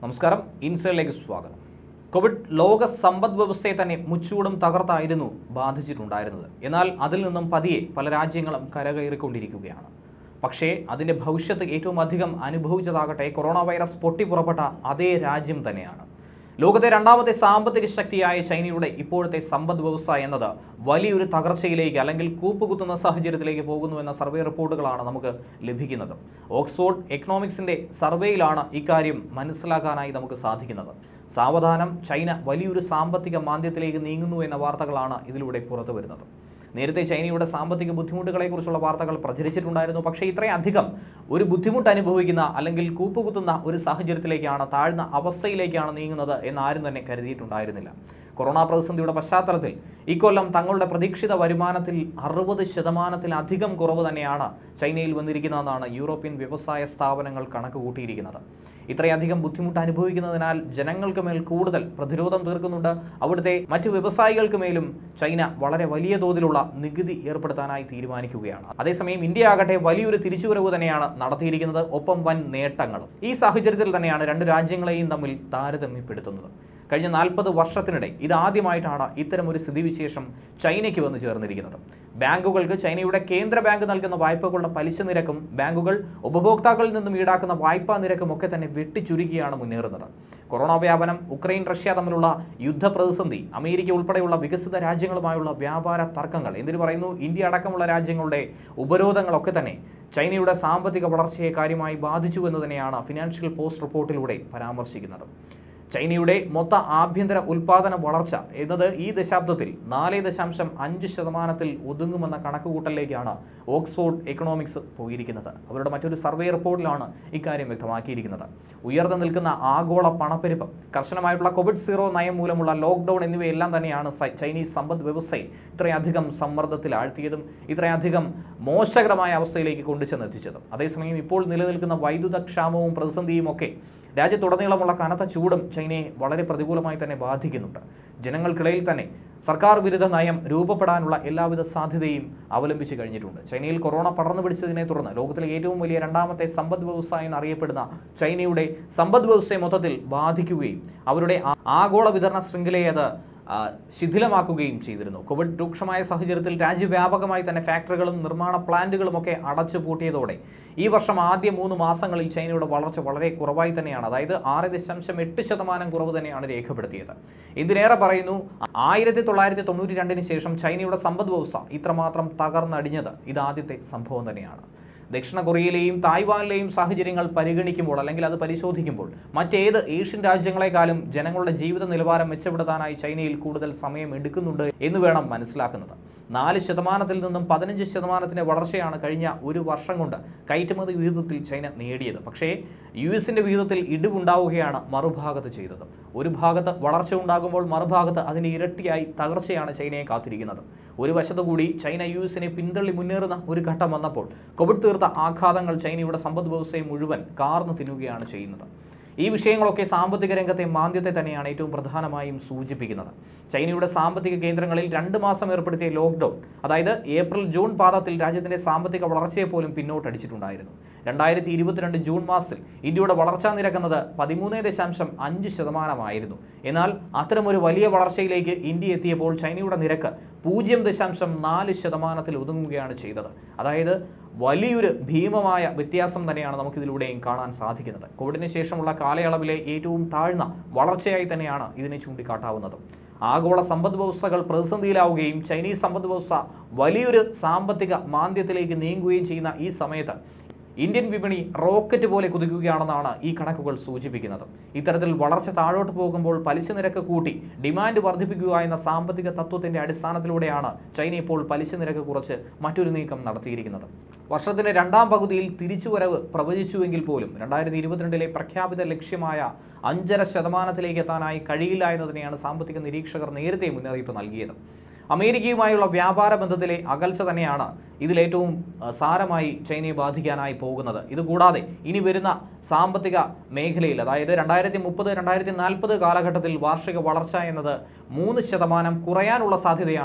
നമസ്കാരം ഇൻസൈഡിലേക്ക് സ്വാഗതം കോവിഡ് ലോക സമ്പദ് വ്യവസ്ഥയെ തന്നെ മുച്ചൂടും തകർത്തായിരുന്നു ബാധിച്ചിട്ടുണ്ടായിരുന്നത് എന്നാൽ അതിൽ നിന്നും പതിയെ പല രാജ്യങ്ങളും കരകയറിക്കൊണ്ടിരിക്കുകയാണ് പക്ഷേ അതിൻ്റെ ഭവിഷ്യത്ത് ഏറ്റവും അധികം അനുഭവിച്ചതാകട്ടെ കൊറോണ വൈറസ് പൊട്ടിപ്പുറപ്പെട്ട അതേ രാജ്യം തന്നെയാണ് ലോകത്തെ രണ്ടാമത്തെ സാമ്പത്തിക ശക്തിയായ ചൈനയുടെ ഇപ്പോഴത്തെ സമ്പദ് വ്യവസ്ഥ എന്നത് വലിയൊരു തകർച്ചയിലേക്ക് അല്ലെങ്കിൽ കൂപ്പുകുത്തുന്ന സാഹചര്യത്തിലേക്ക് പോകുന്നു എന്ന സർവേ റിപ്പോർട്ടുകളാണ് നമുക്ക് ലഭിക്കുന്നത് ഓക്സ്ഫോർഡ് എക്കണോമിക്സിന്റെ സർവേയിലാണ് ഇക്കാര്യം മനസ്സിലാക്കാനായി നമുക്ക് സാധിക്കുന്നത് സാവധാനം ചൈന വലിയൊരു സാമ്പത്തിക മാന്ദ്യത്തിലേക്ക് നീങ്ങുന്നു എന്ന വാർത്തകളാണ് ഇതിലൂടെ പുറത്തു വരുന്നത് നേരത്തെ ചൈനയുടെ സാമ്പത്തിക ബുദ്ധിമുട്ടുകളെക്കുറിച്ചുള്ള വാർത്തകൾ പ്രചരിച്ചിട്ടുണ്ടായിരുന്നു പക്ഷേ ഇത്രയധികം ഒരു ബുദ്ധിമുട്ട് അനുഭവിക്കുന്ന അല്ലെങ്കിൽ കൂപ്പുകുത്തുന്ന ഒരു സാഹചര്യത്തിലേക്കാണ് താഴ്ന്ന അവസ്ഥയിലേക്കാണ് നീങ്ങുന്നത് എന്ന് ആരും തന്നെ കരുതിയിട്ടുണ്ടായിരുന്നില്ല കൊറോണ പ്രതിസന്ധിയുടെ പശ്ചാത്തലത്തിൽ ഇക്കൊല്ലം തങ്ങളുടെ പ്രതീക്ഷിത വരുമാനത്തിൽ അറുപത് ശതമാനത്തിലധികം കുറവ് തന്നെയാണ് ചൈനയിൽ വന്നിരിക്കുന്നതെന്നാണ് യൂറോപ്യൻ വ്യവസായ സ്ഥാപനങ്ങൾ കണക്ക് കൂട്ടിയിരിക്കുന്നത് ഇത്രയധികം ബുദ്ധിമുട്ട് അനുഭവിക്കുന്നതിനാൽ ജനങ്ങൾക്ക് മേൽ കൂടുതൽ പ്രതിരോധം തീർക്കുന്നുണ്ട് അവിടുത്തെ മറ്റു വ്യവസായികൾക്ക് മേലും ചൈന വളരെ വലിയ തോതിലുള്ള നികുതി ഏർപ്പെടുത്താനായി തീരുമാനിക്കുകയാണ് അതേസമയം ഇന്ത്യ ആകട്ടെ വലിയൊരു തിരിച്ചുവരവ് തന്നെയാണ് നടത്തിയിരിക്കുന്നത് ഒപ്പം വൻ നേട്ടങ്ങളും ഈ സാഹചര്യത്തിൽ തന്നെയാണ് രണ്ട് രാജ്യങ്ങളെയും തമ്മിൽ താരതമ്യപ്പെടുത്തുന്നത് കഴിഞ്ഞ നാൽപ്പത് വർഷത്തിനിടെ ഇതാദ്യമായിട്ടാണ് ഇത്തരമൊരു സ്ഥിതിവിശേഷം ചൈനയ്ക്ക് വന്നു ചേർന്നിരിക്കുന്നത് ബാങ്കുകൾക്ക് ചൈനയുടെ കേന്ദ്ര ബാങ്ക് നൽകുന്ന വായ്പകളുടെ പലിശ നിരക്കും ബാങ്കുകൾ ഉപഭോക്താക്കളിൽ നിന്നും ഈടാക്കുന്ന വായ്പാ നിരക്കും ഒക്കെ തന്നെ വെട്ടിച്ചുരുക്കിയാണ് മുന്നേറുന്നത് കൊറോണ വ്യാപനം ഉക്രൈൻ റഷ്യ തമ്മിലുള്ള യുദ്ധപ്രതിസന്ധി അമേരിക്ക ഉൾപ്പെടെയുള്ള വികസിത രാജ്യങ്ങളുമായുള്ള വ്യാപാര തർക്കങ്ങൾ എന്തിനു പറയുന്നു ഇന്ത്യ അടക്കമുള്ള രാജ്യങ്ങളുടെ ഉപരോധങ്ങളൊക്കെ തന്നെ ചൈനയുടെ സാമ്പത്തിക വളർച്ചയെ കാര്യമായി ബാധിച്ചു എന്ന് തന്നെയാണ് ഫിനാൻഷ്യൽ പോസ്റ്റ് റിപ്പോർട്ടിലൂടെ പരാമർശിക്കുന്നത് ചൈനയുടെ മൊത്ത ആഭ്യന്തര ഉൽപാദന വളർച്ച എന്നത് ഈ ദശാബ്ദത്തിൽ നാല് ദശാംശം അഞ്ച് ശതമാനത്തിൽ ഒതുങ്ങുമെന്ന കണക്കുകൂട്ടലിലേക്കാണ് ഓക്സ്ഫോർഡ് എക്കണോമിക്സ് പോയിരിക്കുന്നത് അവരുടെ മറ്റൊരു സർവേ റിപ്പോർട്ടിലാണ് ഇക്കാര്യം വ്യക്തമാക്കിയിരിക്കുന്നത് ഉയർന്നു നിൽക്കുന്ന ആഗോള പണപ്പെരുപ്പം കർശനമായിട്ടുള്ള കോവിഡ് സീറോ നയം മൂലമുള്ള ലോക്ക്ഡൌൺ എന്നിവയെല്ലാം തന്നെയാണ് സ- ചൈനീസ് സമ്പദ് വ്യവസ്ഥയെ ഇത്രയധികം സമ്മർദ്ദത്തിൽ ആഴ്ത്തിയതും ഇത്രയധികം മോശകരമായ അവസ്ഥയിലേക്ക് കൊണ്ടുചെന്നെത്തിച്ചതും അതേസമയം ഇപ്പോൾ നിലനിൽക്കുന്ന വൈദ്യുത ക്ഷാമവും പ്രതിസന്ധിയും ഒക്കെ രാജ്യത്തുടനീളമുള്ള കനത്ത ചൂടും ചൈനയെ വളരെ പ്രതികൂലമായി തന്നെ ബാധിക്കുന്നുണ്ട് ജനങ്ങൾക്കിടയിൽ തന്നെ സർക്കാർ വിരുദ്ധ നയം രൂപപ്പെടാനുള്ള എല്ലാവിധ സാധ്യതയും അവലംബിച്ചു കഴിഞ്ഞിട്ടുണ്ട് ചൈനയിൽ കൊറോണ പടർന്നു പിടിച്ചതിനെ തുടർന്ന് ലോകത്തിലെ ഏറ്റവും വലിയ രണ്ടാമത്തെ സമ്പദ് വ്യവസ്ഥ എന്നറിയപ്പെടുന്ന ചൈനയുടെ സമ്പദ് വ്യവസ്ഥയെ മൊത്തത്തിൽ ബാധിക്കുകയും അവരുടെ ആ- ആഗോള വിതരണ ശൃംഖലയെ അത് ആ, ശിഥിലമാക്കുകയും ചെയ്തിരുന്നു കോവിഡ് രൂക്ഷമായ സാഹചര്യത്തിൽ രാജ്യവ്യാപകമായി തന്നെ ഫാക്ടറികളും നിർമ്മാണ പ്ലാന്റുകളും ഒക്കെ അടച്ചു പൂട്ടിയതോടെ ഈ വർഷം ആദ്യ മൂന്ന് മാസങ്ങളിൽ ചൈനയുടെ വളർച്ച വളരെ കുറവായി തന്നെയാണ് അതായത് ആറ് ദശാംശം എട്ട് ശതമാനം കുറവ് തന്നെയാണ് രേഖപ്പെടുത്തിയത് ഇതിനേറെ പറയുന്നു ആയിരത്തി തൊള്ളായിരത്തി തൊണ്ണൂറ്റി രണ്ടിന് ശേഷം ചൈനയുടെ സമ്പദ് വ്യവസ്ഥ ഇത്രമാത്രം തകർന്നടിഞ്ഞത് ഇതാദ്യത്തെ സംഭവം തന്നെയാണ് ദക്ഷിണ കൊറിയയിലെയും തായ്വാനിലെയും സാഹചര്യങ്ങൾ പരിഗണിക്കുമ്പോൾ അല്ലെങ്കിൽ അത് പരിശോധിക്കുമ്പോൾ മറ്റേത് ഏഷ്യൻ രാജ്യങ്ങളെക്കാളും ജനങ്ങളുടെ ജീവിത നിലവാരം മെച്ചപ്പെടുത്താനായി ചൈനയിൽ കൂടുതൽ സമയം എടുക്കുന്നുണ്ട് എന്ന് വേണം മനസ്സിലാക്കുന്നത് നാല് ശതമാനത്തിൽ നിന്നും പതിനഞ്ച് ശതമാനത്തിന്റെ വളർച്ചയാണ് കഴിഞ്ഞ ഒരു വർഷം കൊണ്ട് കയറ്റുമതി വിഹിതത്തിൽ ചൈന നേടിയത് പക്ഷേ യു എസിന്റെ വിഹിതത്തിൽ ഇടിവുണ്ടാവുകയാണ് മറുഭാഗത്ത് ചെയ്തത് ഒരു ഭാഗത്ത് വളർച്ച ഉണ്ടാകുമ്പോൾ മറുഭാഗത്ത് അതിന് ഇരട്ടിയായി തകർച്ചയാണ് ചൈനയെ കാത്തിരിക്കുന്നത് ഒരു വശത്തു കൂടി ചൈന യു എസിനെ പിന്തള്ളി മുന്നേറുന്ന ഒരു ഘട്ടം വന്നപ്പോൾ കോവിഡ് തീർത്ത ആഘാതങ്ങൾ ചൈനയുടെ സമ്പദ് വ്യവസ്ഥയെ മുഴുവൻ കാർന്നു തിന്നുകയാണ് ചെയ്യുന്നത് ഈ വിഷയങ്ങളൊക്കെ സാമ്പത്തിക രംഗത്തെ മാന്ദ്യത്തെ തന്നെയാണ് ഏറ്റവും പ്രധാനമായും സൂചിപ്പിക്കുന്നത് ചൈനയുടെ സാമ്പത്തിക കേന്ദ്രങ്ങളിൽ രണ്ട് മാസം ഏർപ്പെടുത്തിയ ലോക്ക്ഡൌൺ അതായത് ഏപ്രിൽ ജൂൺ പാദത്തിൽ രാജ്യത്തിന്റെ സാമ്പത്തിക വളർച്ചയെ പോലും പിന്നോട്ടടിച്ചിട്ടുണ്ടായിരുന്നു രണ്ടായിരത്തി ഇരുപത്തിരണ്ട് ജൂൺ മാസത്തിൽ ഇന്ത്യയുടെ വളർച്ചാ നിരക്കുന്നത് പതിമൂന്ന് ദശാംശം അഞ്ച് ശതമാനമായിരുന്നു എന്നാൽ അത്തരമൊരു വലിയ വളർച്ചയിലേക്ക് ഇന്ത്യ എത്തിയപ്പോൾ ചൈനയുടെ നിരക്ക് പൂജ്യം ദശാംശം നാല് ശതമാനത്തിൽ ഒതുങ്ങുകയാണ് ചെയ്തത് അതായത് വലിയൊരു ഭീമമായ വ്യത്യാസം തന്നെയാണ് നമുക്കിതിലൂടെയും കാണാൻ സാധിക്കുന്നത് കോവിഡിന് ശേഷമുള്ള കാലയളവിലെ ഏറ്റവും താഴ്ന്ന വളർച്ചയായി തന്നെയാണ് ഇതിനെ ചൂണ്ടിക്കാട്ടാവുന്നത് ആഗോള സമ്പദ് വ്യവസ്ഥകൾ പ്രതിസന്ധിയിലാവുകയും ചൈനീസ് സമ്പദ് വ്യവസ്ഥ വലിയൊരു സാമ്പത്തിക മാന്ദ്യത്തിലേക്ക് നീങ്ങുകയും ചെയ്യുന്ന ഈ സമയത്ത് ഇന്ത്യൻ വിപണി റോക്കറ്റ് പോലെ കുതിക്കുകയാണെന്നാണ് ഈ കണക്കുകൾ സൂചിപ്പിക്കുന്നത് ഇത്തരത്തിൽ വളർച്ച താഴോട്ട് പോകുമ്പോൾ പലിശ നിരക്ക് കൂട്ടി ഡിമാൻഡ് വർദ്ധിപ്പിക്കുക എന്ന സാമ്പത്തിക തത്വത്തിന്റെ അടിസ്ഥാനത്തിലൂടെയാണ് ചൈന ഇപ്പോൾ പലിശ നിരക്ക് കുറച്ച് മറ്റൊരു നീക്കം നടത്തിയിരിക്കുന്നത് വർഷത്തിന്റെ രണ്ടാം പകുതിയിൽ തിരിച്ചുവരവ് പ്രവചിച്ചുവെങ്കിൽ പോലും രണ്ടായിരത്തി ഇരുപത്തിരണ്ടിലെ പ്രഖ്യാപിത ലക്ഷ്യമായ അഞ്ചര ശതമാനത്തിലേക്ക് എത്താനായി കഴിയില്ല എന്നതിനെയാണ് സാമ്പത്തിക നിരീക്ഷകർ നേരത്തെ മുന്നറിയിപ്പ് നൽകിയത് അമേരിക്കയുമായുള്ള വ്യാപാര ബന്ധത്തിലെ അകൽച്ച തന്നെയാണ് ഇതിലേറ്റവും അഹ്, സാരമായി ചൈനയെ ബാധിക്കാനായി പോകുന്നത് ഇതുകൂടാതെ ഇനി വരുന്ന സാമ്പത്തിക മേഖലയിൽ അതായത് രണ്ടായിരത്തി മുപ്പത് രണ്ടായിരത്തി നാൽപ്പത് കാലഘട്ടത്തിൽ വാർഷിക വളർച്ച എന്നത് മൂന്ന് ശതമാനം കുറയാനുള്ള സാധ്യതയാണ്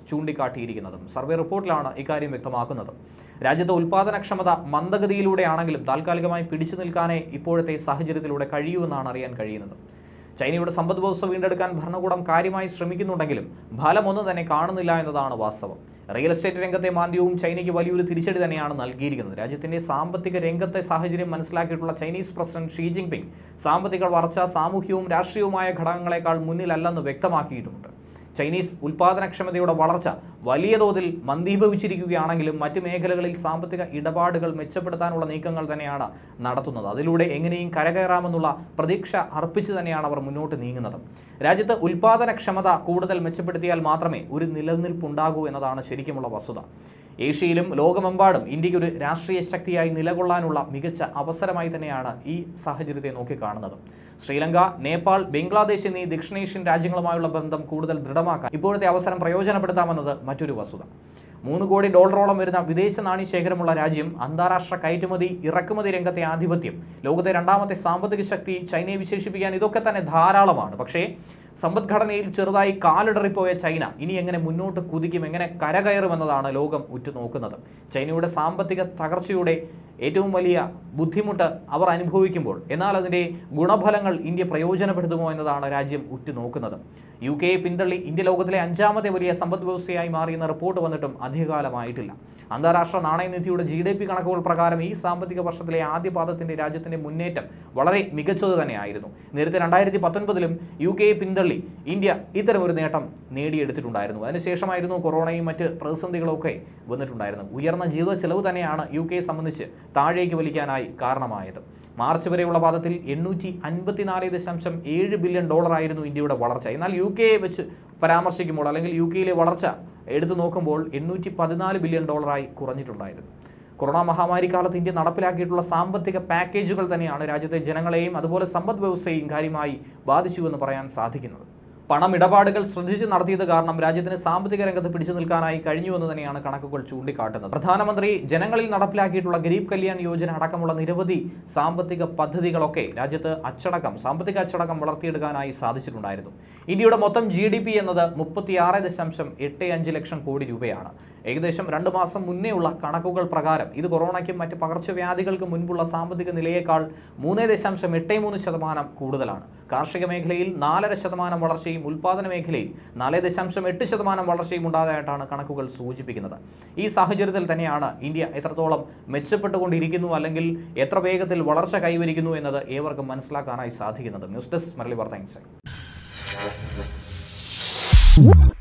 ചൂണ്ടിക്കാട്ടിയിരിക്കുന്നതും സർവേ റിപ്പോർട്ടിലാണ് ഇക്കാര്യം വ്യക്തമാക്കുന്നത് രാജ്യത്തെ ഉൽപാദനക്ഷമത മന്ദഗതിയിലൂടെയാണെങ്കിലും താൽക്കാലികമായി പിടിച്ചു നിൽക്കാനേ ഇപ്പോഴത്തെ സാഹചര്യത്തിലൂടെ കഴിയൂവെന്നാണ് അറിയാൻ കഴിയുന്നത് ചൈനയുടെ സമ്പദ് വ്യവസ്ഥ വീണ്ടെടുക്കാൻ ഭരണകൂടം കാര്യമായി ശ്രമിക്കുന്നുണ്ടെങ്കിലും ഫലമൊന്നും തന്നെ കാണുന്നില്ല എന്നതാണ് വാസ്തവം റിയൽ എസ്റ്റേറ്റ് രംഗത്തെ മാന്ദ്യവും ചൈനയ്ക്ക് വലിയൊരു തിരിച്ചടി തന്നെയാണ് നൽകിയിരിക്കുന്നത് രാജ്യത്തിന്റെ സാമ്പത്തിക രംഗത്തെ സാഹചര്യം മനസ്സിലാക്കിയിട്ടുള്ള ചൈനീസ് പ്രസിഡന്റ് ഷീ ജിൻപിങ് സാമ്പത്തിക വളർച്ച സാമൂഹ്യവും രാഷ്ട്രീയവുമായ ഘടകങ്ങളെക്കാൾ മുന്നിലല്ലെന്ന് വ്യക്തമാക്കിയിട്ടുമുണ്ട് ചൈനീസ് ഉൽപാദനക്ഷമതയുടെ വളർച്ച വലിയ തോതിൽ മന്ദീഭവിച്ചിരിക്കുകയാണെങ്കിലും മറ്റ് മേഖലകളിൽ സാമ്പത്തിക ഇടപാടുകൾ മെച്ചപ്പെടുത്താനുള്ള നീക്കങ്ങൾ തന്നെയാണ് നടത്തുന്നത് അതിലൂടെ എങ്ങനെയും കരകയറാമെന്നുള്ള പ്രതീക്ഷ അർപ്പിച്ച് തന്നെയാണ് അവർ മുന്നോട്ട് നീങ്ങുന്നത് രാജ്യത്ത് ഉൽപാദനക്ഷമത കൂടുതൽ മെച്ചപ്പെടുത്തിയാൽ മാത്രമേ ഒരു നിലനിൽപ്പുണ്ടാകൂ എന്നതാണ് ശരിക്കുമുള്ള വസ്തുത ഏഷ്യയിലും ലോകമെമ്പാടും ഇന്ത്യക്ക് ഒരു രാഷ്ട്രീയ ശക്തിയായി നിലകൊള്ളാനുള്ള മികച്ച അവസരമായി തന്നെയാണ് ഈ സാഹചര്യത്തെ നോക്കിക്കാണുന്നത് ശ്രീലങ്ക നേപ്പാൾ ബംഗ്ലാദേശ് എന്നീ ദക്ഷിണേഷ്യൻ രാജ്യങ്ങളുമായുള്ള ബന്ധം കൂടുതൽ ദൃഢമാക്കാൻ ഇപ്പോഴത്തെ അവസരം പ്രയോജനപ്പെടുത്താമെന്നത് മറ്റൊരു വസ്തുത മൂന്ന് കോടി ഡോളറോളം വരുന്ന വിദേശ നാണ്യ ശേഖരമുള്ള രാജ്യം അന്താരാഷ്ട്ര കയറ്റുമതി ഇറക്കുമതി രംഗത്തെ ആധിപത്യം ലോകത്തെ രണ്ടാമത്തെ സാമ്പത്തിക ശക്തി ചൈനയെ വിശേഷിപ്പിക്കാൻ ഇതൊക്കെ തന്നെ ധാരാളമാണ് പക്ഷേ സമ്പദ്ഘടനയിൽ ചെറുതായി കാലിടറിപ്പോയ ചൈന ഇനി എങ്ങനെ മുന്നോട്ട് കുതിക്കും എങ്ങനെ കരകയറുമെന്നതാണ് ലോകം ഉറ്റുനോക്കുന്നത് ചൈനയുടെ സാമ്പത്തിക തകർച്ചയുടെ ഏറ്റവും വലിയ ബുദ്ധിമുട്ട് അവർ അനുഭവിക്കുമ്പോൾ എന്നാൽ അതിൻ്റെ ഗുണഫലങ്ങൾ ഇന്ത്യ പ്രയോജനപ്പെടുത്തുമോ എന്നതാണ് രാജ്യം ഉറ്റുനോക്കുന്നത് യു കെയെ പിന്തള്ളി ഇന്ത്യ ലോകത്തിലെ അഞ്ചാമത്തെ വലിയ സമ്പദ് വ്യവസ്ഥയായി മാറിയെന്ന റിപ്പോർട്ട് വന്നിട്ടും അധികകാലമായിട്ടില്ല അന്താരാഷ്ട്ര നാണയനിധിയുടെ ജി ഡി പി കണക്കുകൾ പ്രകാരം ഈ സാമ്പത്തിക വർഷത്തിലെ ആദ്യ പാദത്തിന്റെ രാജ്യത്തിന്റെ മുന്നേറ്റം വളരെ മികച്ചത് തന്നെയായിരുന്നു നേരത്തെ രണ്ടായിരത്തി പത്തൊൻപതിലും യു കെയെ പിന്തള്ളി ഇന്ത്യ ഇത്തരമൊരു നേട്ടം നേടിയെടുത്തിട്ടുണ്ടായിരുന്നു അതിനുശേഷമായിരുന്നു കൊറോണയും മറ്റ് പ്രതിസന്ധികളൊക്കെ വന്നിട്ടുണ്ടായിരുന്നു ഉയർന്ന ജീവിത ചെലവ് തന്നെയാണ് യു കെയെ സംബന്ധിച്ച് താഴേക്ക് വലിക്കാനായി കാരണമായത് മാർച്ച് വരെയുള്ള പാദത്തിൽ എണ്ണൂറ്റി അൻപത്തിനാല് ദശാംശം ഏഴ് ബില്യൺ ഡോളറായിരുന്നു ഇന്ത്യയുടെ വളർച്ച എന്നാൽ യു കെയെ വെച്ച് പരാമർശിക്കുമ്പോൾ അല്ലെങ്കിൽ യു കെയിലെ വളർച്ച എടുത്തു നോക്കുമ്പോൾ എണ്ണൂറ്റി പതിനാല് ബില്യൺ ഡോളറായി കുറഞ്ഞിട്ടുണ്ടായിരുന്നു കൊറോണ മഹാമാരി കാലത്ത് ഇന്ത്യ നടപ്പിലാക്കിയിട്ടുള്ള സാമ്പത്തിക പാക്കേജുകൾ തന്നെയാണ് രാജ്യത്തെ ജനങ്ങളെയും അതുപോലെ സമ്പദ് വ്യവസ്ഥയെയും കാര്യമായി ബാധിച്ചുവെന്ന് പറയാൻ സാധിക്കുന്നത് പണമിടപാടുകൾ ശ്രദ്ധിച്ച് നടത്തിയത് കാരണം രാജ്യത്തിന് സാമ്പത്തിക രംഗത്ത് പിടിച്ചു നിൽക്കാനായി കഴിഞ്ഞുവെന്ന് തന്നെയാണ് കണക്കുകൾ ചൂണ്ടിക്കാട്ടുന്നത് പ്രധാനമന്ത്രി ജനങ്ങളിൽ നടപ്പിലാക്കിയിട്ടുള്ള ഗരീബ് കല്യാൺ യോജന അടക്കമുള്ള നിരവധി സാമ്പത്തിക പദ്ധതികളൊക്കെ രാജ്യത്ത് അച്ചടക്കം സാമ്പത്തിക അച്ചടക്കം വളർത്തിയെടുക്കാനായി സാധിച്ചിട്ടുണ്ടായിരുന്നു ഇന്ത്യയുടെ മൊത്തം ജി ഡി പി എന്നത് മുപ്പത്തിയാറ് ദശാംശം എട്ട് അഞ്ച് ലക്ഷം കോടി രൂപയാണ് ഏകദേശം രണ്ട് മാസം മുന്നേ ഉള്ള കണക്കുകൾ പ്രകാരം ഇത് കൊറോണയ്ക്കും മറ്റ് പകർച്ചവ്യാധികൾക്കും മുൻപുള്ള സാമ്പത്തിക നിലയേക്കാൾ മൂന്ന് ദശാംശം എട്ട് മൂന്ന് ശതമാനം കൂടുതലാണ് കാർഷിക മേഖലയിൽ നാലര ശതമാനം വളർച്ചയും ഉൽപ്പാദന മേഖലയിൽ നാല് ദശാംശം എട്ട് ശതമാനം വളർച്ചയും ഉണ്ടായതായിട്ടാണ് കണക്കുകൾ സൂചിപ്പിക്കുന്നത് ഈ സാഹചര്യത്തിൽ തന്നെയാണ് ഇന്ത്യ എത്രത്തോളം മെച്ചപ്പെട്ടുകൊണ്ടിരിക്കുന്നു അല്ലെങ്കിൽ എത്ര വേഗത്തിൽ വളർച്ച കൈവരിക്കുന്നു എന്നത് ഏവർക്കും മനസ്സിലാക്കാനായി സാധിക്കുന്നത് ന്യൂസ് ഡെസ്ക് മരളി വാർത്ത ഇൻസൈറ്റ്